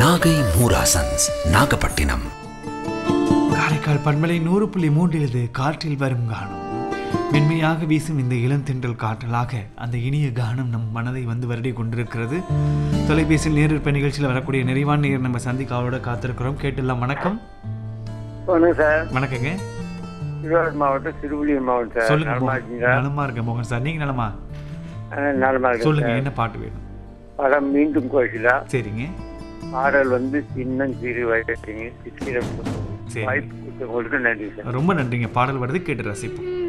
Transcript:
நாகை மூராசன்ஸ் நாகப்பட்டினம் காரைக்கால் பண்பலை நூறு புள்ளி மூன்றில் இது காற்றில் வரும் கானம் மென்மையாக வீசும் இந்த இளந்தென்றல் காற்றலாக அந்த இனிய கானம் நம் மனதை வந்து வருடி கொண்டிருக்கிறது தொலைபேசியில் நேரிற்ப நிகழ்ச்சியில் வரக்கூடிய நிறைவான நேர் நம்ம சந்திக்க அவரோட காத்திருக்கிறோம் கேட்டுலாம் வணக்கம் வணக்கம் சார் வணக்கங்க திருவாரூர் மாவட்டம் திருவள்ளியூர் மாவட்டம் சார் சொல்லுங்க நலமா மோகன். இருக்கீங்களா நலமா இருக்கேன் மோகன் சார் நீங்க நலமா ஆ, நலமா இருக்கேன் சொல்லுங்க சார் என்ன பாட்டு வேணும் படம் மீண்டும் கோஷிலா சரிங்க பாடல் வந்து சின்னம் சிறு வயசுங்க சித்திரம் சரி. வாய்ப்பு கொடுத்தவங்களுக்கு நன்றி சார் ரொம்ப நன்றிங்க பாடல் வருது கேட்டு ரசிப்போம்